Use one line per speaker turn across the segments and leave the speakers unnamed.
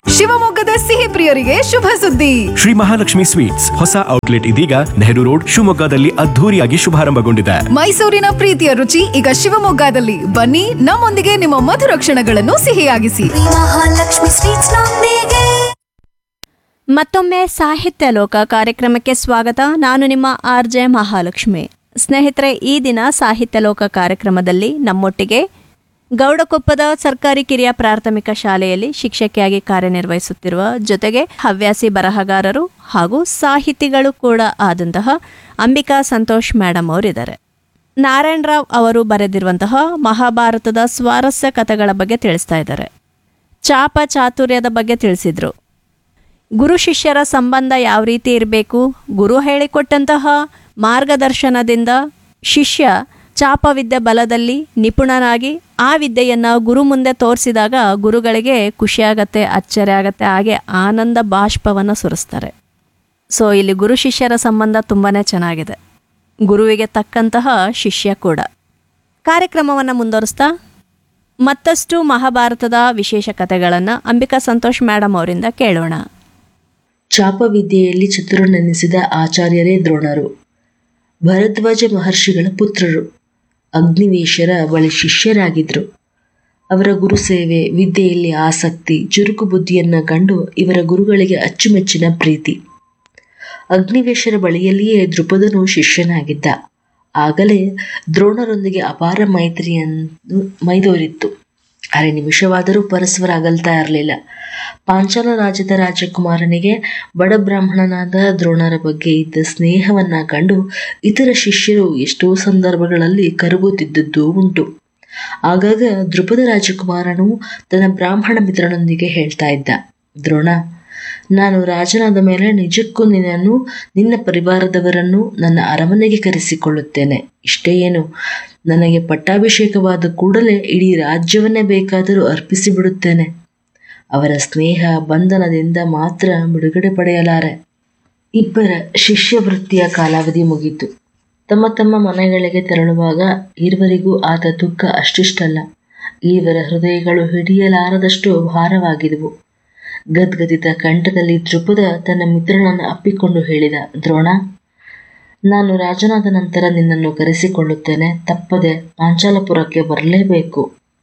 ಶಿವಮೊಗ್ಗದ ಸಿಹಿ ಪ್ರಿಯರಿಗೆ ಶುಭ ಸುದ್ದಿ
ಶ್ರೀ ಮಹಾಲಕ್ಷ್ಮಿ ಸ್ವೀಟ್ಸ್ ಹೊಸ ಔಟ್ಲೆಟ್ ಇದೀಗ ನೆಹರು ರೋಡ್ ಶಿವಮೊಗ್ಗದಲ್ಲಿ ಅದ್ಧೂರಿಯಾಗಿ ಶುಭಾರಂಭಗೊಂಡಿದೆ
ಮೈಸೂರಿನ ಪ್ರೀತಿಯ ರುಚಿ ಈಗ ಶಿವಮೊಗ್ಗದಲ್ಲಿ ಬನ್ನಿ ನಮ್ಮೊಂದಿಗೆ ನಿಮ್ಮ ಮಧುರ ಕ್ಷಣಗಳನ್ನು ಸಿಹಿಯಾಗಿಸಿ
ಮಹಾಲಕ್ಷ್ಮಿ ಸ್ವೀಟ್ಸ್ ನೊಂದಿಗೆ
ಮತ್ತೊಮ್ಮೆ ಸಾಹಿತ್ಯ ಲೋಕ ಕಾರ್ಯಕ್ರಮಕ್ಕೆ ಸ್ವಾಗತ ನಾನು ನಿಮ್ಮ ಆರ್ ಜೆ ಮಹಾಲಕ್ಷ್ಮಿ ಸ್ನೇಹಿತರೆ ಈ ದಿನ ಸಾಹಿತ್ಯ ಲೋಕ ಕಾರ್ಯಕ್ರಮದಲ್ಲಿ ನಮ್ಮೊಟ್ಟಿಗೆ ಗೌಡಕೊಪ್ಪದ ಸರ್ಕಾರಿ ಕಿರಿಯ ಪ್ರಾಥಮಿಕ ಶಾಲೆಯಲ್ಲಿ ಶಿಕ್ಷಕಿಯಾಗಿ ಕಾರ್ಯನಿರ್ವಹಿಸುತ್ತಿರುವ ಜೊತೆಗೆ ಹವ್ಯಾಸಿ ಬರಹಗಾರರು ಹಾಗೂ ಸಾಹಿತಿಗಳು ಕೂಡ ಆದಂತಹ ಅಂಬಿಕಾ ಸಂತೋಷ್ ಮೇಡಮ್ ಅವರಿದ್ದಾರೆ ನಾರಾಯಣ್ ರಾವ್ ಅವರು ಬರೆದಿರುವಂತಹ ಮಹಾಭಾರತದ ಸ್ವಾರಸ್ಯ ಕಥೆಗಳ ಬಗ್ಗೆ ತಿಳಿಸ್ತಾ ಇದ್ದಾರೆ ಚಾಪ ಚಾತುರ್ಯದ ಬಗ್ಗೆ ತಿಳಿಸಿದ್ರು ಗುರು ಶಿಷ್ಯರ ಸಂಬಂಧ ಯಾವ ರೀತಿ ಇರಬೇಕು ಗುರು ಹೇಳಿಕೊಟ್ಟಂತಹ ಮಾರ್ಗದರ್ಶನದಿಂದ ಶಿಷ್ಯ ಚಾಪವಿದ್ಯೆ ಬಲದಲ್ಲಿ ನಿಪುಣನಾಗಿ ಆ ವಿದ್ಯೆಯನ್ನು ಗುರು ಮುಂದೆ ತೋರಿಸಿದಾಗ ಗುರುಗಳಿಗೆ ಖುಷಿಯಾಗತ್ತೆ ಅಚ್ಚರಿ ಆಗತ್ತೆ ಹಾಗೆ ಆನಂದ ಬಾಷ್ಪವನ್ನು ಸುರಿಸ್ತಾರೆ ಸೊ ಇಲ್ಲಿ ಗುರು ಶಿಷ್ಯರ ಸಂಬಂಧ ತುಂಬಾ ಚೆನ್ನಾಗಿದೆ ಗುರುವಿಗೆ ತಕ್ಕಂತಹ ಶಿಷ್ಯ ಕೂಡ ಕಾರ್ಯಕ್ರಮವನ್ನು ಮುಂದುವರಿಸ್ತಾ ಮತ್ತಷ್ಟು ಮಹಾಭಾರತದ ವಿಶೇಷ ಕಥೆಗಳನ್ನು ಅಂಬಿಕಾ ಸಂತೋಷ್ ಮೇಡಮ್ ಅವರಿಂದ ಕೇಳೋಣ
ಚಾಪವಿದ್ಯೆಯಲ್ಲಿ ಚತುರನೆನಿಸಿದ ಆಚಾರ್ಯರೇ ದ್ರೋಣರು ಭರದ್ವಾಜ ಮಹರ್ಷಿಗಳ ಪುತ್ರರು ಅಗ್ನಿವೇಶರ ಬಳಿ ಶಿಷ್ಯರಾಗಿದ್ದರು ಅವರ ಗುರು ಸೇವೆ ವಿದ್ಯೆಯಲ್ಲಿ ಆಸಕ್ತಿ ಚುರುಕು ಬುದ್ಧಿಯನ್ನ ಕಂಡು ಇವರ ಗುರುಗಳಿಗೆ ಅಚ್ಚುಮೆಚ್ಚಿನ ಪ್ರೀತಿ ಅಗ್ನಿವೇಶರ ಬಳಿಯಲ್ಲಿಯೇ ದೃಪದನು ಶಿಷ್ಯನಾಗಿದ್ದ ಆಗಲೇ ದ್ರೋಣರೊಂದಿಗೆ ಅಪಾರ ಮೈತ್ರಿಯನ್ನು ಮೈದೋರಿತ್ತು ಅರೆ ನಿಮಿಷವಾದರೂ ಪರಸ್ಪರ ಅಗಲ್ತಾ ಇರಲಿಲ್ಲ ಪಾಂಚಾಲ ರಾಜ್ಯದ ರಾಜಕುಮಾರನಿಗೆ ಬಡ ಬ್ರಾಹ್ಮಣನಾದ ದ್ರೋಣರ ಬಗ್ಗೆ ಇದ್ದ ಸ್ನೇಹವನ್ನ ಕಂಡು ಇತರ ಶಿಷ್ಯರು ಎಷ್ಟೋ ಸಂದರ್ಭಗಳಲ್ಲಿ ಕರಗುತ್ತಿದ್ದದ್ದು ಉಂಟು ಆಗಾಗ ದೃಪದ ರಾಜಕುಮಾರನು ತನ್ನ ಬ್ರಾಹ್ಮಣ ಮಿತ್ರನೊಂದಿಗೆ ಹೇಳ್ತಾ ಇದ್ದ ದ್ರೋಣ ನಾನು ರಾಜನಾದ ಮೇಲೆ ನಿಜಕ್ಕೂ ನಿನ್ನನ್ನು ನಿನ್ನ ಪರಿವಾರದವರನ್ನು ನನ್ನ ಅರಮನೆಗೆ ಕರೆಸಿಕೊಳ್ಳುತ್ತೇನೆ ಇಷ್ಟೇ ಏನು ನನಗೆ ಪಟ್ಟಾಭಿಷೇಕವಾದ ಕೂಡಲೇ ಇಡೀ ರಾಜ್ಯವನ್ನೇ ಬೇಕಾದರೂ ಅರ್ಪಿಸಿ ಬಿಡುತ್ತೇನೆ ಅವರ ಸ್ನೇಹ ಬಂಧನದಿಂದ ಮಾತ್ರ ಬಿಡುಗಡೆ ಪಡೆಯಲಾರೆ ಇಬ್ಬರ ಶಿಷ್ಯವೃತ್ತಿಯ ಕಾಲಾವಧಿ ಮುಗೀತು ತಮ್ಮ ತಮ್ಮ ಮನೆಗಳಿಗೆ ತೆರಳುವಾಗ ಇರುವರಿಗೂ ಆದ ದುಃಖ ಅಷ್ಟಿಷ್ಟಲ್ಲ ಇವರ ಹೃದಯಗಳು ಹಿಡಿಯಲಾರದಷ್ಟು ಭಾರವಾಗಿದವು ಗದ್ಗದಿತ ಕಂಠದಲ್ಲಿ ದೃಪದ ತನ್ನ ಮಿತ್ರನನ್ನು ಅಪ್ಪಿಕೊಂಡು ಹೇಳಿದ ದ್ರೋಣ ನಾನು ರಾಜನಾದ ನಂತರ ನಿನ್ನನ್ನು ಕರೆಸಿಕೊಳ್ಳುತ್ತೇನೆ ತಪ್ಪದೆ ಪಾಂಚಾಲಪುರಕ್ಕೆ ಬರಲೇಬೇಕು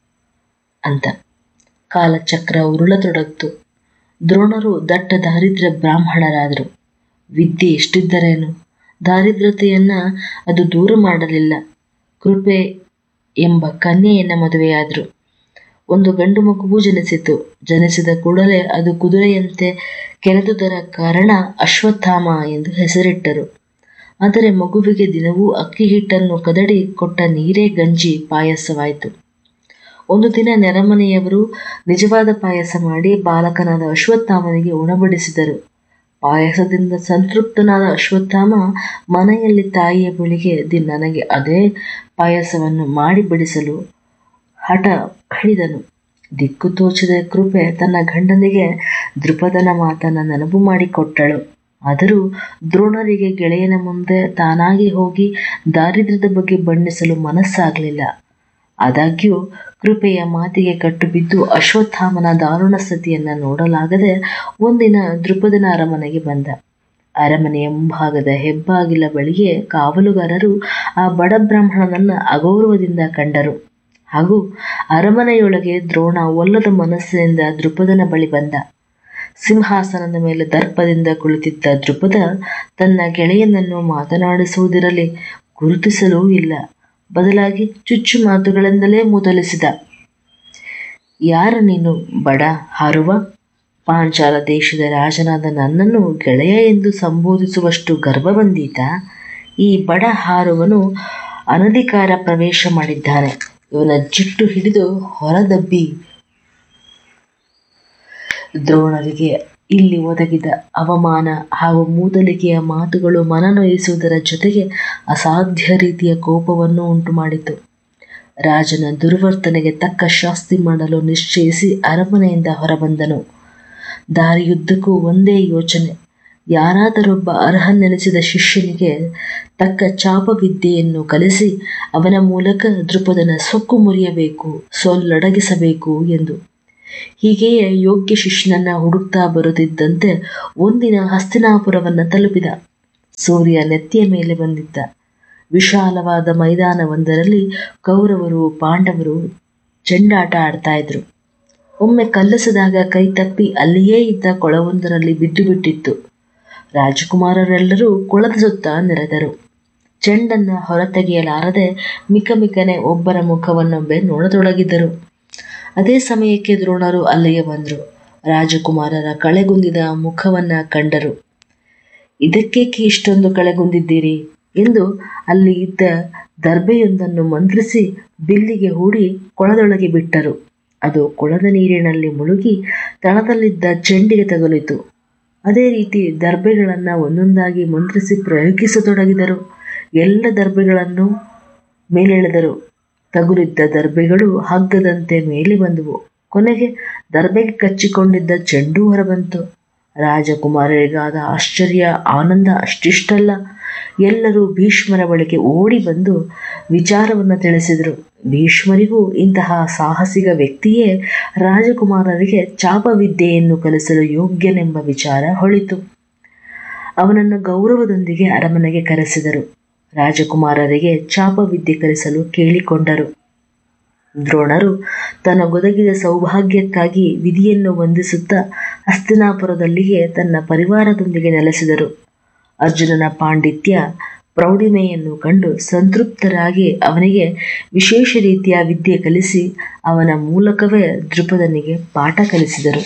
ಅಂತ ಕಾಲಚಕ್ರ ಉರುಳತೊಡಗಿತು ದ್ರೋಣರು ದಟ್ಟ ದಾರಿದ್ರ್ಯ ಬ್ರಾಹ್ಮಣರಾದರು ವಿದ್ಯೆ ಎಷ್ಟಿದ್ದರೇನು ದಾರಿದ್ರತೆಯನ್ನ ಅದು ದೂರ ಮಾಡಲಿಲ್ಲ ಕೃಪೆ ಎಂಬ ಕನ್ಯೆಯನ್ನ ಮದುವೆಯಾದರು ಒಂದು ಗಂಡು ಮಗುವು ಜನಿಸಿತು ಜನಿಸಿದ ಕೂಡಲೇ ಅದು ಕುದುರೆಯಂತೆ ಕೆರೆದುದರ ಕಾರಣ ಅಶ್ವತ್ಥಾಮ ಎಂದು ಹೆಸರಿಟ್ಟರು ಆದರೆ ಮಗುವಿಗೆ ದಿನವೂ ಅಕ್ಕಿ ಹಿಟ್ಟನ್ನು ಕದಡಿ ಕೊಟ್ಟ ನೀರೇ ಗಂಜಿ ಪಾಯಸವಾಯಿತು ಒಂದು ದಿನ ನೆರೆಮನೆಯವರು ನಿಜವಾದ ಪಾಯಸ ಮಾಡಿ ಬಾಲಕನಾದ ಅಶ್ವತ್ಥಾಮನಿಗೆ ಉಣಬಡಿಸಿದರು ಪಾಯಸದಿಂದ ಸಂತೃಪ್ತನಾದ ಅಶ್ವತ್ಥಾಮ ಮನೆಯಲ್ಲಿ ತಾಯಿಯ ಬಳಿಗೆ ದಿ ನನಗೆ ಅದೇ ಪಾಯಸವನ್ನು ಮಾಡಿ ಬಡಿಸಲು ಹಠ ಹಿಡಿದನು ದಿಕ್ಕು ತೋಚದ ಕೃಪೆ ತನ್ನ ಗಂಡನಿಗೆ ದೃಪದನ ಮಾತನ್ನ ನೆನಪು ಮಾಡಿಕೊಟ್ಟಳು ಆದರೂ ದ್ರೋಣರಿಗೆ ಗೆಳೆಯನ ಮುಂದೆ ತಾನಾಗಿ ಹೋಗಿ ದಾರಿದ್ರ್ಯದ ಬಗ್ಗೆ ಬಣ್ಣಿಸಲು ಮನಸ್ಸಾಗಲಿಲ್ಲ ಆದಾಗ್ಯೂ ಕೃಪೆಯ ಮಾತಿಗೆ ಕಟ್ಟು ಬಿದ್ದು ಅಶ್ವತ್ಥಾಮನ ದಾರುಣ ಸ್ಥಿತಿಯನ್ನ ನೋಡಲಾಗದೆ ಒಂದಿನ ದೃಪದನ ಅರಮನೆಗೆ ಬಂದ ಅರಮನೆಯ ಮುಂಭಾಗದ ಹೆಬ್ಬಾಗಿಲ ಬಳಿಗೆ ಕಾವಲುಗಾರರು ಆ ಬಡ ಬ್ರಾಹ್ಮಣನನ್ನ ಅಗೌರವದಿಂದ ಕಂಡರು ಹಾಗೂ ಅರಮನೆಯೊಳಗೆ ದ್ರೋಣ ಒಲ್ಲದ ಮನಸ್ಸಿನಿಂದ ದೃಪದನ ಬಳಿ ಬಂದ ಸಿಂಹಾಸನದ ಮೇಲೆ ದರ್ಪದಿಂದ ಕುಳಿತಿದ್ದ ದೃಪದ ತನ್ನ ಗೆಳೆಯನನ್ನು ಮಾತನಾಡಿಸುವುದಿರಲಿ ಗುರುತಿಸಲೂ ಇಲ್ಲ ಬದಲಾಗಿ ಚುಚ್ಚು ಮಾತುಗಳಿಂದಲೇ ಮುದಲಿಸಿದ ಯಾರು ನೀನು ಬಡ ಹಾರುವ ಪಾಂಚಾಲ ದೇಶದ ರಾಜನಾದ ನನ್ನನ್ನು ಗೆಳೆಯ ಎಂದು ಸಂಬೋಧಿಸುವಷ್ಟು ಗರ್ವ ಬಂದೀತ ಈ ಬಡ ಹಾರುವನು ಅನಧಿಕಾರ ಪ್ರವೇಶ ಮಾಡಿದ್ದಾನೆ ಇವನ ಜಿಟ್ಟು ಹಿಡಿದು ಹೊರದಬ್ಬಿ ದ್ರೋಣರಿಗೆ ಇಲ್ಲಿ ಒದಗಿದ ಅವಮಾನ ಹಾಗೂ ಮೂದಲಿಕೆಯ ಮಾತುಗಳು ಮನನೊಯಿಸುವುದರ ಜೊತೆಗೆ ಅಸಾಧ್ಯ ರೀತಿಯ ಕೋಪವನ್ನು ಉಂಟು ಮಾಡಿತು ರಾಜನ ದುರ್ವರ್ತನೆಗೆ ತಕ್ಕ ಶಾಸ್ತಿ ಮಾಡಲು ನಿಶ್ಚಯಿಸಿ ಅರಮನೆಯಿಂದ ಹೊರಬಂದನು ದಾರಿಯುದ್ದಕ್ಕೂ ಒಂದೇ ಯೋಚನೆ ಯಾರಾದರೊಬ್ಬ ಅರ್ಹನೆನಿಸಿದ ಶಿಷ್ಯನಿಗೆ ತಕ್ಕ ಚಾಪವಿದ್ಯೆಯನ್ನು ಕಲಿಸಿ ಅವನ ಮೂಲಕ ದೃಪದನ ಸೊಕ್ಕು ಮುರಿಯಬೇಕು ಸೊಲ್ಲಡಗಿಸಬೇಕು ಎಂದು ಹೀಗೆಯೇ ಯೋಗ್ಯ ಶಿಷ್ಯನನ್ನ ಹುಡುಕ್ತಾ ಬರುತ್ತಿದ್ದಂತೆ ಒಂದಿನ ಹಸ್ತಿನಾಪುರವನ್ನು ತಲುಪಿದ ಸೂರ್ಯ ನೆತ್ತಿಯ ಮೇಲೆ ಬಂದಿದ್ದ ವಿಶಾಲವಾದ ಮೈದಾನವೊಂದರಲ್ಲಿ ಕೌರವರು ಪಾಂಡವರು ಚೆಂಡಾಟ ಆಡ್ತಾ ಇದ್ರು ಒಮ್ಮೆ ಕಲ್ಲಿಸಿದಾಗ ಕೈ ತಪ್ಪಿ ಅಲ್ಲಿಯೇ ಇದ್ದ ಕೊಳವೊಂದರಲ್ಲಿ ಬಿದ್ದು ಬಿಟ್ಟಿತ್ತು ರಾಜಕುಮಾರರೆಲ್ಲರೂ ಕೊಳದ ಸುತ್ತ ನೆರೆದರು ಚೆಂಡನ್ನ ಹೊರತೆಗೆಯಲಾರದೆ ಮಿಕಮಿಕನೆ ಒಬ್ಬರ ಮುಖವನ್ನೊಬ್ಬೆ ನೋಡತೊಡಗಿದ್ದರು ಅದೇ ಸಮಯಕ್ಕೆ ದ್ರೋಣರು ಅಲ್ಲಿಗೆ ಬಂದರು ರಾಜಕುಮಾರರ ಕಳೆಗುಂದಿದ ಮುಖವನ್ನ ಕಂಡರು ಇದಕ್ಕೇಕೆ ಇಷ್ಟೊಂದು ಕಳೆಗುಂದಿದ್ದೀರಿ ಎಂದು ಅಲ್ಲಿ ಇದ್ದ ದರ್ಬೆಯೊಂದನ್ನು ಮಂತ್ರಿಸಿ ಬಿಲ್ಲಿಗೆ ಹೂಡಿ ಕೊಳದೊಳಗೆ ಬಿಟ್ಟರು ಅದು ಕೊಳದ ನೀರಿನಲ್ಲಿ ಮುಳುಗಿ ತಳದಲ್ಲಿದ್ದ ಚೆಂಡಿಗೆ ತಗುಲಿತು ಅದೇ ರೀತಿ ದರ್ಬೆಗಳನ್ನು ಒಂದೊಂದಾಗಿ ಮಂತ್ರಿಸಿ ಪ್ರಯೋಗಿಸತೊಡಗಿದರು ಎಲ್ಲ ದರ್ಬೆಗಳನ್ನು ಮೇಲೆಳೆದರು ತಗುಲಿದ್ದ ದರ್ಬೆಗಳು ಹಗ್ಗದಂತೆ ಮೇಲೆ ಬಂದವು ಕೊನೆಗೆ ದರ್ಬೆಗೆ ಕಚ್ಚಿಕೊಂಡಿದ್ದ ಚೆಂಡು ಹೊರಬಂತು ರಾಜಕುಮಾರರಿಗಾದ ಆಶ್ಚರ್ಯ ಆನಂದ ಅಷ್ಟಿಷ್ಟಲ್ಲ ಎಲ್ಲರೂ ಭೀಷ್ಮರ ಬಳಿಗೆ ಓಡಿ ಬಂದು ವಿಚಾರವನ್ನು ತಿಳಿಸಿದರು ಭೀಷ್ಮರಿಗೂ ಇಂತಹ ಸಾಹಸಿಗ ವ್ಯಕ್ತಿಯೇ ರಾಜಕುಮಾರರಿಗೆ ಚಾಪವಿದ್ಯೆಯನ್ನು ಕಲಿಸಲು ಯೋಗ್ಯನೆಂಬ ವಿಚಾರ ಹೊಳಿತು ಅವನನ್ನು ಗೌರವದೊಂದಿಗೆ ಅರಮನೆಗೆ ಕರೆಸಿದರು ರಾಜಕುಮಾರರಿಗೆ ಚಾಪವಿದ್ಯೆ ಕಲಿಸಲು ಕೇಳಿಕೊಂಡರು ದ್ರೋಣರು ತನಗೊದಗಿದ ಸೌಭಾಗ್ಯಕ್ಕಾಗಿ ವಿಧಿಯನ್ನು ವಂದಿಸುತ್ತಾ ಹಸ್ತಿನಾಪುರದಲ್ಲಿಯೇ ತನ್ನ ಪರಿವಾರದೊಂದಿಗೆ ನೆಲೆಸಿದರು ಅರ್ಜುನನ ಪಾಂಡಿತ್ಯ ಪ್ರೌಢಿಮೆಯನ್ನು ಕಂಡು ಸಂತೃಪ್ತರಾಗಿ ಅವನಿಗೆ ವಿಶೇಷ ರೀತಿಯ ವಿದ್ಯೆ ಕಲಿಸಿ ಅವನ ಮೂಲಕವೇ ದೃಪದನಿಗೆ ಪಾಠ ಕಲಿಸಿದರು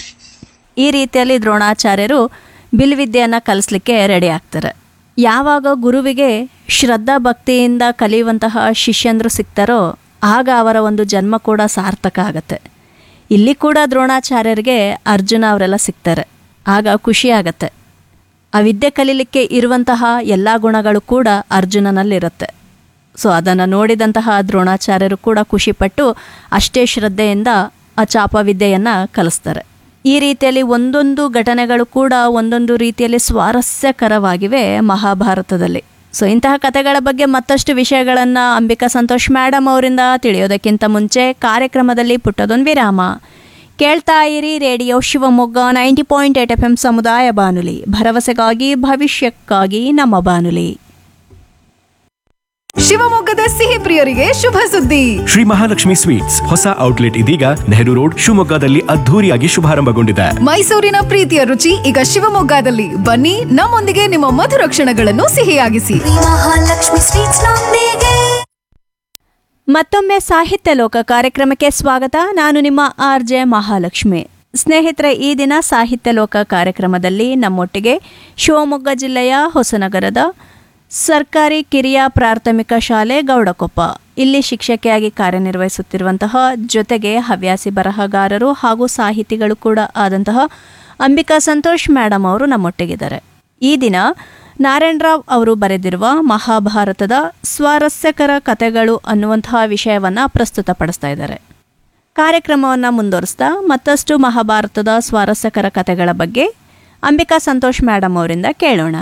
ಈ ರೀತಿಯಲ್ಲಿ ದ್ರೋಣಾಚಾರ್ಯರು ಬಿಲ್ವಿದ್ಯೆಯನ್ನು ಕಲಿಸ್ಲಿಕ್ಕೆ ರೆಡಿ ಆಗ್ತಾರೆ ಯಾವಾಗ ಗುರುವಿಗೆ ಶ್ರದ್ಧಾ ಭಕ್ತಿಯಿಂದ ಕಲಿಯುವಂತಹ ಶಿಷ್ಯಂದರು ಸಿಗ್ತಾರೋ ಆಗ ಅವರ ಒಂದು ಜನ್ಮ ಕೂಡ ಸಾರ್ಥಕ ಆಗತ್ತೆ ಇಲ್ಲಿ ಕೂಡ ದ್ರೋಣಾಚಾರ್ಯರಿಗೆ ಅರ್ಜುನ ಅವರೆಲ್ಲ ಸಿಗ್ತಾರೆ ಆಗ ಖುಷಿ ಆಗತ್ತೆ ಆ ವಿದ್ಯೆ ಕಲೀಲಿಕ್ಕೆ ಇರುವಂತಹ ಎಲ್ಲ ಗುಣಗಳು ಕೂಡ ಅರ್ಜುನನಲ್ಲಿರುತ್ತೆ ಸೊ ಅದನ್ನು ನೋಡಿದಂತಹ ದ್ರೋಣಾಚಾರ್ಯರು ಕೂಡ ಖುಷಿಪಟ್ಟು ಅಷ್ಟೇ ಶ್ರದ್ಧೆಯಿಂದ ಆ ಚಾಪವಿದ್ಯೆಯನ್ನು ಕಲಿಸ್ತಾರೆ ಈ ರೀತಿಯಲ್ಲಿ ಒಂದೊಂದು ಘಟನೆಗಳು ಕೂಡ ಒಂದೊಂದು ರೀತಿಯಲ್ಲಿ ಸ್ವಾರಸ್ಯಕರವಾಗಿವೆ ಮಹಾಭಾರತದಲ್ಲಿ ಸೊ ಇಂತಹ ಕಥೆಗಳ ಬಗ್ಗೆ ಮತ್ತಷ್ಟು ವಿಷಯಗಳನ್ನು ಅಂಬಿಕಾ ಸಂತೋಷ್ ಮೇಡಮ್ ಅವರಿಂದ ತಿಳಿಯೋದಕ್ಕಿಂತ ಮುಂಚೆ ಕಾರ್ಯಕ್ರಮದಲ್ಲಿ ಪುಟ್ಟದೊಂದು ವಿರಾಮ ಕೇಳ್ತಾ ಇರಿ radio Shivamogga ninety point eight F M ಸಮುದಾಯ ಬಾನುಲಿ ಭರವಸೆಗಾಗಿ ಭವಿಷ್ಯಕ್ಕಾಗಿ ನಮ್ಮ ಬಾನುಲಿ
ಶಿವಮೊಗ್ಗದ ಸಿಹಿ ಪ್ರಿಯರಿಗೆ ಶುಭ ಸುದ್ದಿ
ಶ್ರೀ ಮಹಾಲಕ್ಷ್ಮಿ ಸ್ವೀಟ್ಸ್ ಹೊಸ ಔಟ್ಲೆಟ್ ಇದೀಗ ನೆಹರು ರೋಡ್ ಶಿವಮೊಗ್ಗದಲ್ಲಿ ಅದ್ಧೂರಿಯಾಗಿ ಶುಭಾರಂಭಗೊಂಡಿದೆ
ಮೈಸೂರಿನ ಪ್ರೀತಿಯ ರುಚಿ ಈಗ ಶಿವಮೊಗ್ಗದಲ್ಲಿ ಬನ್ನಿ ನಮ್ಮೊಂದಿಗೆ ನಿಮ್ಮ ಮಧುರ ಕ್ಷಣಗಳನ್ನು ಸಿಹಿಯಾಗಿಸಿ
ಶ್ರೀ ಮಹಾಲಕ್ಷ್ಮಿ ಸ್ವೀಟ್ಸ್ ನೊಂದಿಗೆ
ಮತ್ತೊಮ್ಮೆ ಸಾಹಿತ್ಯ ಲೋಕ ಕಾರ್ಯಕ್ರಮಕ್ಕೆ ಸ್ವಾಗತ ನಾನು ನಿಮ್ಮ ಆರ್ ಜೆ ಮಹಾಲಕ್ಷ್ಮಿ ಸ್ನೇಹಿತರೆ ಈ ದಿನ ಸಾಹಿತ್ಯ ಲೋಕ ಕಾರ್ಯಕ್ರಮದಲ್ಲಿ ನಮ್ಮೊಟ್ಟಿಗೆ ಶಿವಮೊಗ್ಗ ಜಿಲ್ಲೆಯ ಹೊಸನಗರದ ಸರ್ಕಾರಿ ಕಿರಿಯ ಪ್ರಾಥಮಿಕ ಶಾಲೆ ಗೌಡಕೊಪ್ಪ ಇಲ್ಲಿ ಶಿಕ್ಷಕಿಯಾಗಿ ಕಾರ್ಯನಿರ್ವಹಿಸುತ್ತಿರುವಂತಹ ಜೊತೆಗೆ ಹವ್ಯಾಸಿ ಬರಹಗಾರರು ಹಾಗೂ ಸಾಹಿತಿಗಳು ಕೂಡ ಆದಂತಹ ಅಂಬಿಕಾ ಸಂತೋಷ್ ಮೇಡಮ್ ಅವರು ನಮ್ಮೊಟ್ಟಿಗಿದ್ದಾರೆ ಈ ದಿನ ನಾರಾಯಣರಾವ್ ಅವರು ಬರೆದಿರುವ ಮಹಾಭಾರತದ ಸ್ವಾರಸ್ಯಕರ ಕಥೆಗಳು ಅನ್ನುವಂತಹ ವಿಷಯವನ್ನು ಪ್ರಸ್ತುತಪಡಿಸ್ತಾ ಇದ್ದಾರೆ ಕಾರ್ಯಕ್ರಮವನ್ನು ಮುಂದುವರಿಸ್ತಾ ಮತ್ತಷ್ಟು ಮಹಾಭಾರತದ ಸ್ವಾರಸ್ಯಕರ ಕಥೆಗಳ ಬಗ್ಗೆ ಅಂಬಿಕಾ ಸಂತೋಷ್ ಮೇಡಮ್ ಅವರಿಂದ ಕೇಳೋಣ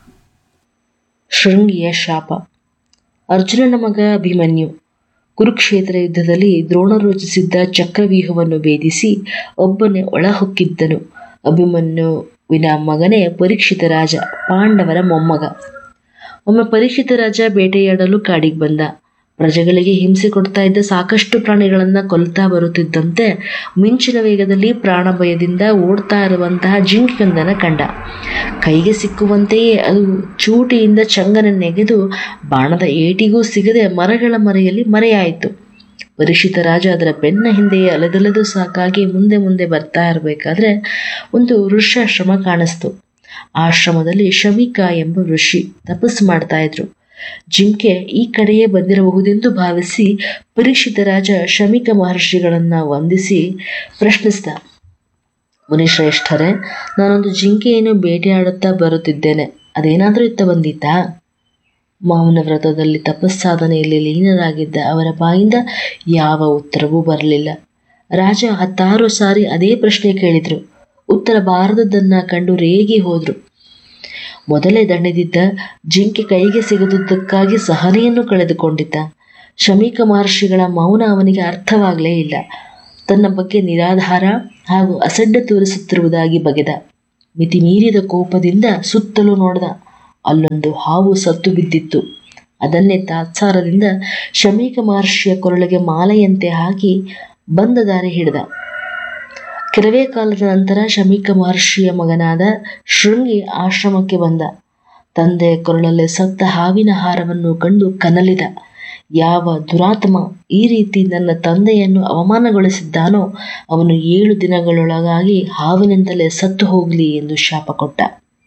ಶೃಂಗಿಯ ಶಾಪ ಅರ್ಜುನನ ಮಗ ಅಭಿಮನ್ಯು ಕುರುಕ್ಷೇತ್ರ ಯುದ್ಧದಲ್ಲಿ ದ್ರೋಣರು ರಚಿಸಿದ್ದ ಚಕ್ರವ್ಯೂಹವನ್ನು ಭೇದಿಸಿ ಒಬ್ಬನೇ ಒಳಹೊಕ್ಕಿದ್ದನು ಅಭಿಮನ್ಯುವಿನ ಮಗನೇ ಪರೀಕ್ಷಿತ ರಾಜ ಪಾಂಡವರ ಮೊಮ್ಮಗ ಒಮ್ಮೆ ಪರೀಕ್ಷಿತ ರಾಜ ಬೇಟೆಯಾಡಲು ಕಾಡಿಗೆ ಬಂದ ಪ್ರಜೆಗಳಿಗೆ ಹಿಂಸೆ ಕೊಡ್ತಾ ಇದ್ದ ಸಾಕಷ್ಟು ಪ್ರಾಣಿಗಳನ್ನು ಕೊಲ್ತಾ ಬರುತ್ತಿದ್ದಂತೆ ಮಿಂಚಿನ ವೇಗದಲ್ಲಿ ಪ್ರಾಣ ಭಯದಿಂದ ಓಡ್ತಾ ಇರುವಂತಹ ಜಿಂಕೆಯೊಂದನ್ನು ಕಂಡ ಕೈಗೆ ಸಿಕ್ಕುವಂತೆಯೇ ಅದು ಚೂಟಿಯಿಂದ ಚಂಗನ ನೆಗೆದು ಬಾಣದ ಏಟಿಗೂ ಸಿಗದೆ ಮರಗಳ ಮರೆಯಲ್ಲಿ ಮರೆಯಾಯಿತು ಪರೀಕ್ಷಿತ ರಾಜ ಅದರ ಬೆನ್ನ ಹಿಂದೆಯೇ ಅಲೆದಲೆದು ಸಾಕಾಗಿ ಮುಂದೆ ಮುಂದೆ ಬರ್ತಾ ಇರಬೇಕಾದ್ರೆ ಒಂದು ಋಷ್ಯಾಶ್ರಮ ಕಾಣಿಸ್ತು ಆಶ್ರಮದಲ್ಲಿ ಶಮಿಕ ಎಂಬ ಋಷಿ ತಪಸ್ಸು ಮಾಡ್ತಾ ಇದ್ರು ಜಿಂಕೆ ಈ ಕಡೆಯೇ ಬಂದಿರಬಹುದೆಂದು ಭಾವಿಸಿ ಪರೀಕ್ಷಿತ ರಾಜ ಶಮಿಕ ಮಹರ್ಷಿಗಳನ್ನ ವಂದಿಸಿ ಪ್ರಶ್ನಿಸಿದ ಮುನಿಶ್ರೇಷ್ಠರೇ ನಾನೊಂದು ಜಿಂಕೆಯನ್ನು ಬೇಟೆಯಾಡುತ್ತಾ ಬರುತ್ತಿದ್ದೇನೆ ಅದೇನಾದರೂ ಇತ್ತ ಬಂದಿತ್ತಾ ಮೌನ ವ್ರತದಲ್ಲಿ ತಪಸ್ಸಾಧನೆಯಲ್ಲಿ ಲೀನರಾಗಿದ್ದ ಅವರ ಬಾಯಿಂದ ಯಾವ ಉತ್ತರವೂ ಬರಲಿಲ್ಲ ರಾಜ ಹತ್ತಾರು ಸಾರಿ ಅದೇ ಪ್ರಶ್ನೆ ಕೇಳಿದ್ರು ಉತ್ತರ ಬಾರದದ್ದನ್ನ ಕಂಡು ರೇಗಿ ಹೋದ್ರು ಮೊದಲೇ ದಣಿದಿದ್ದ ಜಿಂಕೆ ಕೈಗೆ ಸಿಗದುದಕ್ಕಾಗಿ ಸಹನೆಯನ್ನು ಕಳೆದುಕೊಂಡಿದ್ದ ಶಮೀಕ ಮಹರ್ಷಿಗಳ ಮೌನ ಅವನಿಗೆ ಅರ್ಥವಾಗಲೇ ಇಲ್ಲ ತನ್ನ ಬಗ್ಗೆ ನಿರಾಧಾರ ಹಾಗೂ ಅಸಡ್ಡೆ ತೋರಿಸುತ್ತಿರುವುದಾಗಿ ಬಗೆದ ಮಿತಿಮೀರಿದ ಕೋಪದಿಂದ ಸುತ್ತಲೂ ನೋಡಿದ ಅಲ್ಲೊಂದು ಹಾವು ಸತ್ತು ಬಿದ್ದಿತ್ತು ಅದನ್ನೇ ತಾತ್ಸಾರದಿಂದ ಶಮೀಕ ಮಹರ್ಷಿಯ ಕೊರಳಿಗೆ ಮಾಲೆಯಂತೆ ಹಾಕಿ ಬಂದ ದಾರಿ ಹಿಡಿದ ಕೆಲವೇ ಕಾಲದ ನಂತರ ಶಮೀಕ ಮಹರ್ಷಿಯ ಮಗನಾದ ಶೃಂಗಿ ಆಶ್ರಮಕ್ಕೆ ಬಂದ ತಂದೆ ಕೊರಳಲ್ಲಿ ಸತ್ತ ಹಾವಿನ ಹಾರವನ್ನು ಕಂಡು ಕನಲಿದ ಯಾವ ದುರಾತ್ಮ ಈ ರೀತಿ ನನ್ನ ತಂದೆಯನ್ನು ಅವಮಾನಗೊಳಿಸಿದ್ದಾನೋ ಅವನು ಏಳು ದಿನಗಳೊಳಗಾಗಿ ಹಾವಿನಿಂದಲೇ ಸತ್ತು ಹೋಗಲಿ ಎಂದು ಶಾಪ ಕೊಟ್ಟ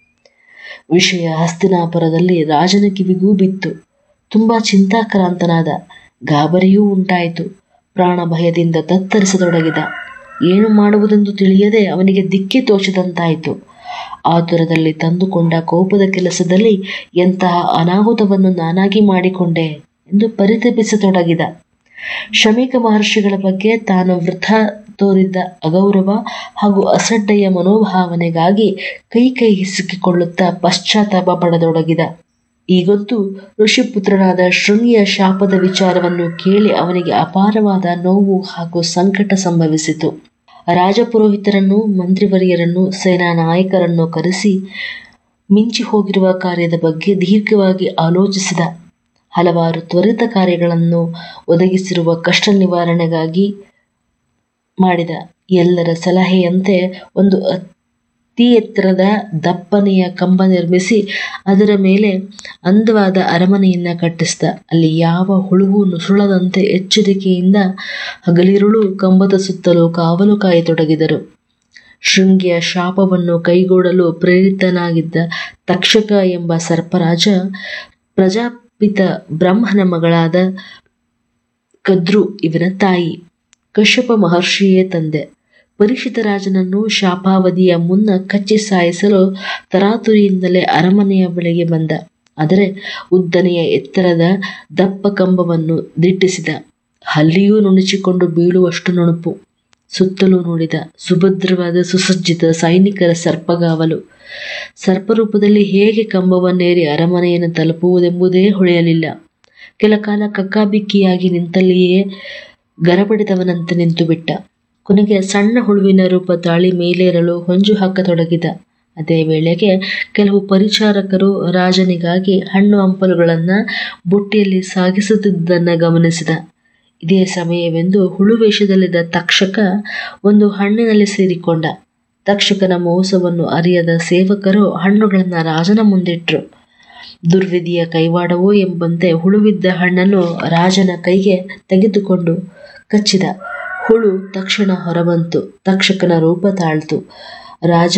ವಿಷಯ ಹಸ್ತಿನಾಪುರದಲ್ಲಿ ರಾಜನ ಕಿವಿಗೂ ಬಿತ್ತು ತುಂಬಾ ಚಿಂತಾಕ್ರಾಂತನಾದ ಗಾಬರಿಯೂ ಉಂಟಾಯಿತು ಪ್ರಾಣ ಭಯದಿಂದ ತತ್ತರಿಸತೊಡಗಿದ ಏನು ಮಾಡುವುದೆಂದು ತಿಳಿಯದೆ ಅವನಿಗೆ ದಿಕ್ಕಿ ತೋಚದಂತಾಯಿತು ಆತುರದಲ್ಲಿ ತಂದುಕೊಂಡ ಕೋಪದ ಕೆಲಸದಲ್ಲಿ ಎಂತಹ ಅನಾಹುತವನ್ನು ನಾನಾಗಿ ಮಾಡಿಕೊಂಡೆ ಎಂದು ಪರಿತಪಿಸತೊಡಗಿದ ಶಮೀಕ ಮಹರ್ಷಿಗಳ ಬಗ್ಗೆ ತಾನು ವೃಥ ತೋರಿದ್ದ ಅಗೌರವ ಹಾಗೂ ಅಸಡ್ಡೆಯ ಮನೋಭಾವನೆಗಾಗಿ ಕೈ ಕೈ ಹಿಸುಕಿಕೊಳ್ಳುತ್ತಾ ಪಶ್ಚಾತ್ತಾಪ ಪಡತೊಡಗಿದ ಈಗಂತೂ ಋಷಿಪುತ್ರನಾದ ಶೃಂಗಿಯ ಶಾಪದ ವಿಚಾರವನ್ನು ಕೇಳಿ ಅವನಿಗೆ ಅಪಾರವಾದ ನೋವು ಹಾಗೂ ಸಂಕಟ ಸಂಭವಿಸಿತು ರಾಜಪುರೋಹಿತರನ್ನು ಮಂತ್ರಿವರಿಯರನ್ನು ಸೇನಾ ನಾಯಕರನ್ನು ಕರೆಸಿ ಮಿಂಚಿ ಹೋಗಿರುವ ಕಾರ್ಯದ ಬಗ್ಗೆ ದೀರ್ಘವಾಗಿ ಆಲೋಚಿಸಿದ ಹಲವಾರು ತ್ವರಿತ ಕಾರ್ಯಗಳನ್ನು ಒದಗಿಸಿರುವ ಕಷ್ಟ ನಿವಾರಣೆಗಾಗಿ ಮಾಡಿದ ಎಲ್ಲರ ಸಲಹೆಯಂತೆ ಒಂದು ಅತಿ ಎತ್ತರದ ದಪ್ಪನೆಯ ಕಂಬ ನಿರ್ಮಿಸಿ ಅದರ ಮೇಲೆ ಅಂದವಾದ ಅರಮನೆಯನ್ನ ಕಟ್ಟಿಸಿದ ಅಲ್ಲಿ ಯಾವ ಹುಳುವು ನುಸುಳದಂತೆ ಎಚ್ಚರಿಕೆಯಿಂದ ಹಗಲಿರುಳು ಕಂಬದ ಸುತ್ತಲೂ ಕಾವಲು ಕಾಯತೊಡಗಿದರು ಶೃಂಗಿಯ ಶಾಪವನ್ನು ಕೈಗೂಡಲು ಪ್ರೇರಿತನಾಗಿದ್ದ ತಕ್ಷಕ ಎಂಬ ಸರ್ಪರಾಜ ಪ್ರಜಾಪಿತ ಬ್ರಹ್ಮನ ಮಗಳಾದ ಕದ್ರು ಇವನ ತಾಯಿ ಕಶ್ಯಪ ಮಹರ್ಷಿಯೇ ತಂದೆ ಪರೀಕ್ಷಿತ ರಾಜನನ್ನು ಶಾಪಾವಧಿಯ ಮುನ್ನ ಕಚ್ಚಿ ಸಾಯಿಸಲು ತರಾತುರಿಯಿಂದಲೇ ಅರಮನೆಯ ಬಳಿಗೆ ಬಂದ ಆದರೆ ಉದ್ದನೆಯ ಎತ್ತರದ ದಪ್ಪ ಕಂಬವನ್ನು ದಿಟ್ಟಿಸಿದ ಹಲ್ಲಿಯೂ ನುಣುಚಿಕೊಂಡು ಬೀಳುವಷ್ಟು ನುಣುಪು ಸುತ್ತಲೂ ನೋಡಿದ ಸುಭದ್ರವಾದ ಸುಸಜ್ಜಿತ ಸೈನಿಕರ ಸರ್ಪಗಾವಲು ಸರ್ಪರೂಪದಲ್ಲಿ ಹೇಗೆ ಕಂಬವನ್ನೇರಿ ಅರಮನೆಯನ್ನು ತಲುಪುವುದೆಂಬುದೇ ಹೊಳೆಯಲಿಲ್ಲ ಕೆಲ ಕಾಲ ಕಕ್ಕಾಬಿಕ್ಕಿಯಾಗಿ ನಿಂತಲ್ಲಿಯೇ ಗರಬಡಿದವನಂತೆ ನಿಂತು ಬಿಟ್ಟ ಕೊನೆಗೆ ಸಣ್ಣ ಹುಳುವಿನ ರೂಪ ತಾಳಿ ಮೇಲೇರಲು ಹೊಂಜು ಹಾಕತೊಡಗಿದ ಅದೇ ವೇಳೆಗೆ ಕೆಲವು ಪರಿಚಾರಕರು ರಾಜನಿಗಾಗಿ ಹಣ್ಣು ಹಂಪಲುಗಳನ್ನು ಬುಟ್ಟಿಯಲ್ಲಿ ಸಾಗಿಸುತ್ತಿದ್ದನ್ನು ಗಮನಿಸಿದ ಇದೇ ಸಮಯವೆಂದು ಹುಳುವೇಷದಲ್ಲಿದ್ದ ತಕ್ಷಕ ಒಂದು ಹಣ್ಣಿನಲ್ಲಿ ಸೇರಿಕೊಂಡ ತಕ್ಷಕನ ಮೋಸವನ್ನು ಅರಿಯದ ಸೇವಕರು ಹಣ್ಣುಗಳನ್ನು ರಾಜನ ಮುಂದಿಟ್ರು ದುರ್ವಿಧಿಯ ಕೈವಾಡವೋ ಎಂಬಂತೆ ಹುಳುವಿದ್ದ ಹಣ್ಣನ್ನು ರಾಜನ ಕೈಗೆ ತೆಗೆದುಕೊಂಡು ಕಚ್ಚಿದ ಹುಳು ತಕ್ಷಣ ಹೊರಬಂತು ತಕ್ಷಕನ ರೂಪ ತಾಳ್ತು ರಾಜ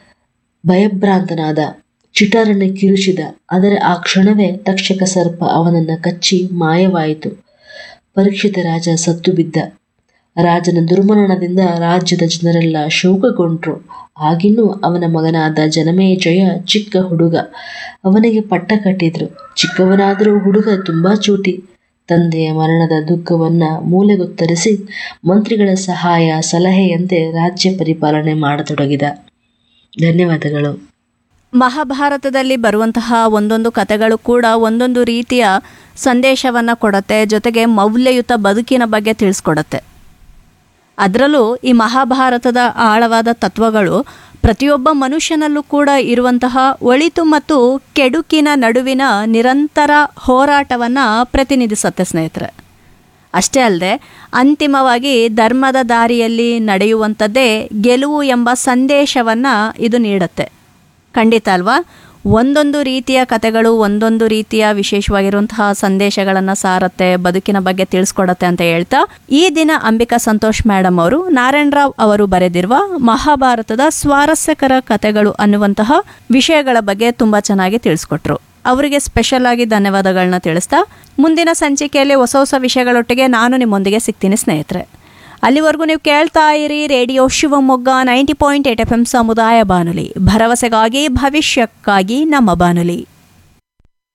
ಭಯಭ್ರಾಂತನಾದ ಚಿಟಾರನ್ನು ಕಿರುಚಿದ ಆದರೆ ಆ ಕ್ಷಣವೇ ತಕ್ಷಕ ಸರ್ಪ ಅವನನ್ನು ಕಚ್ಚಿ ಮಾಯವಾಯಿತು ಪರೀಕ್ಷಿತ ರಾಜ ಸತ್ತು ಬಿದ್ದ ರಾಜನ ದುರ್ಮರಣದಿಂದ ರಾಜ್ಯದ ಜನರೆಲ್ಲ ಶೋಕಗೊಂಡ್ರು ಆಗಿನ್ನೂ ಅವನ ಮಗನಾದ ಜನಮೇಜಯ ಚಿಕ್ಕ ಹುಡುಗ ಅವನಿಗೆ ಪಟ್ಟ ಕಟ್ಟಿದ್ರು ಚಿಕ್ಕವನಾದರೂ ಹುಡುಗ ತುಂಬಾ ಚೂಟಿ ತಂದೆಯ ಮರಣದ ದುಃಖವನ್ನ ಮೂಲೆಗೊತ್ತರಿಸಿ ಮಂತ್ರಿಗಳ ಸಹಾಯ ಸಲಹೆಯಂತೆ ರಾಜ್ಯ ಪರಿಪಾಲನೆ ಮಾಡತೊಡಗಿದ ಧನ್ಯವಾದಗಳು
ಮಹಾಭಾರತದಲ್ಲಿ ಬರುವಂತಹ ಒಂದೊಂದು ಕಥೆಗಳು ಕೂಡ ಒಂದೊಂದು ರೀತಿಯ ಸಂದೇಶವನ್ನು ಕೊಡುತ್ತೆ ಜೊತೆಗೆ ಮೌಲ್ಯಯುತ ಬದುಕಿನ ಬಗ್ಗೆ ತಿಳಿಸ್ಕೊಡುತ್ತೆ ಅದರಲ್ಲೂ ಈ ಮಹಾಭಾರತದ ಆಳವಾದ ತತ್ವಗಳು ಪ್ರತಿಯೊಬ್ಬ ಮನುಷ್ಯನಲ್ಲೂ ಕೂಡ ಇರುವಂತಹ ಒಳಿತು ಮತ್ತು ಕೆಡುಕಿನ ನಡುವಿನ ನಿರಂತರ ಹೋರಾಟವನ್ನು ಪ್ರತಿನಿಧಿಸುತ್ತೆ ಸ್ನೇಹಿತರೆ ಅಷ್ಟೇ ಅಲ್ಲದೆ ಅಂತಿಮವಾಗಿ ಧರ್ಮದ ದಾರಿಯಲ್ಲಿ ನಡೆಯುವಂಥದ್ದೇ ಗೆಲುವು ಎಂಬ ಸಂದೇಶವನ್ನು ಇದು ನೀಡುತ್ತೆ ಖಂಡಿತ ಅಲ್ವಾ ಒಂದೊಂದು ರೀತಿಯ ಕಥೆಗಳು ಒಂದೊಂದು ರೀತಿಯ ವಿಶೇಷವಾಗಿರುವಂತಹ ಸಂದೇಶಗಳನ್ನು ಸಾರತ್ತೆ ಬದುಕಿನ ಬಗ್ಗೆ ತಿಳಿಸ್ಕೊಡತ್ತೆ ಅಂತ ಹೇಳ್ತಾ ಈ ದಿನ ಅಂಬಿಕಾ ಸಂತೋಷ್ ಮೇಡಮ್ ಅವರು ನಾರಾಯಣ ರಾವ್ ಅವರು ಬರೆದಿರುವ ಮಹಾಭಾರತದ ಸ್ವಾರಸ್ಯಕರ ಕಥೆಗಳು ಅನ್ನುವಂತಹ ವಿಷಯಗಳ ಬಗ್ಗೆ ತುಂಬ ಚೆನ್ನಾಗಿ ತಿಳಿಸ್ಕೊಟ್ರು ಅವರಿಗೆ ಸ್ಪೆಷಲ್ ಆಗಿ ಧನ್ಯವಾದಗಳನ್ನ ತಿಳಿಸ್ತಾ ಮುಂದಿನ ಸಂಚಿಕೆಯಲ್ಲಿ ಹೊಸ ಹೊಸ ವಿಷಯಗಳೊಟ್ಟಿಗೆ ನಾನು ನಿಮ್ಮೊಂದಿಗೆ ಸಿಗ್ತೀನಿ ಸ್ನೇಹಿತರೆ ಅಲ್ಲಿವರೆಗೂ ನೀವು ಕೇಳ್ತಾ ಇರಿ radio Shivamogga ninety point eight F M ಸಮುದಾಯ ಬಾನುಲಿ ಭರವಸೆಗಾಗಿ ಭವಿಷ್ಯಕ್ಕಾಗಿ ನಮ್ಮ ಬಾನುಲಿ